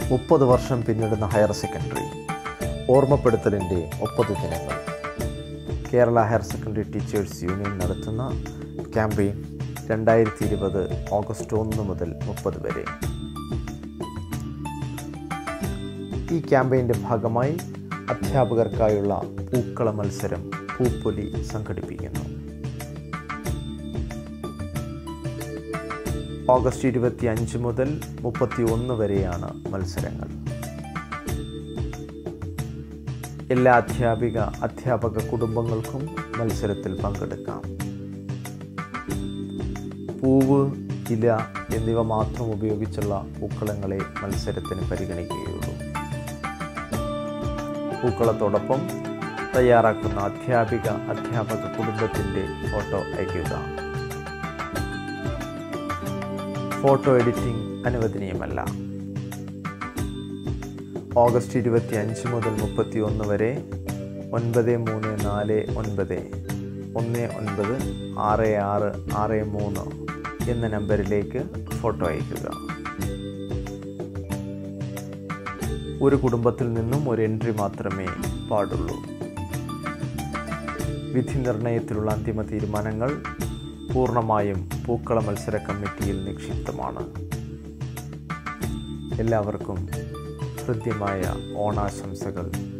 മുപ്പത് വർഷം പിന്നിടുന്ന higher secondary ഓർമ്മപ്പെടുത്തലിൻ്റെ മുപ്പത് ദിനങ്ങൾ Kerala higher secondary teachers union നടത്തുന്ന ക്യാമ്പയിൻ രണ്ടായിരത്തി ഇരുപത് ഓഗസ്റ്റ് ഒന്ന് മുതൽ മുപ്പത് വരെ ഈ ക്യാമ്പയിൻ്റെ ഭാഗമായി അധ്യാപകർക്കായുള്ള പൂക്കള മത്സരം പൂപ്പൊലി സംഘടിപ്പിക്കുന്നു ഓഗസ്റ്റ് ഇരുപത്തി അഞ്ച് മുതൽ മുപ്പത്തി ഒന്ന് വരെയാണ് മത്സരങ്ങൾ എല്ലാ അധ്യാപിക അധ്യാപക കുടുംബങ്ങൾക്കും മത്സരത്തിൽ പങ്കെടുക്കാം പൂവ് ഇല എന്നിവ മാത്രം ഉപയോഗിച്ചുള്ള പൂക്കളങ്ങളെ മത്സരത്തിന് പരിഗണിക്കുകയുള്ളൂ പൂക്കളത്തോടൊപ്പം തയ്യാറാക്കുന്ന അധ്യാപിക അധ്യാപക കുടുംബത്തിൻ്റെ ഫോട്ടോ അയയ്ക്കുക ഫോട്ടോ എഡിറ്റിംഗ് അനുവദനീയമല്ല ഓഗസ്റ്റ് ഇരുപത്തി അഞ്ച് മുതൽ മുപ്പത്തി ഒന്ന് വരെ ഒൻപത് മൂന്ന് നാല് ഒൻപത് ഒന്ന് ഒൻപത് ആറ് ആറ് ആറ് മൂന്ന് എന്ന നമ്പറിലേക്ക് ഫോട്ടോ അയയ്ക്കുക ഒരു കുടുംബത്തിൽ നിന്നും ഒരു എൻട്രി മാത്രമേ പാടുള്ളൂ വിധി നിർണയത്തിലുള്ള അന്തിമ തീരുമാനങ്ങൾ പൂർണ്ണമായും പൂക്കള മത്സര കമ്മിറ്റിയിൽ നിക്ഷിപ്തമാണ് എല്ലാവർക്കും ഹൃദ്യമായ ഓണാശംസകൾ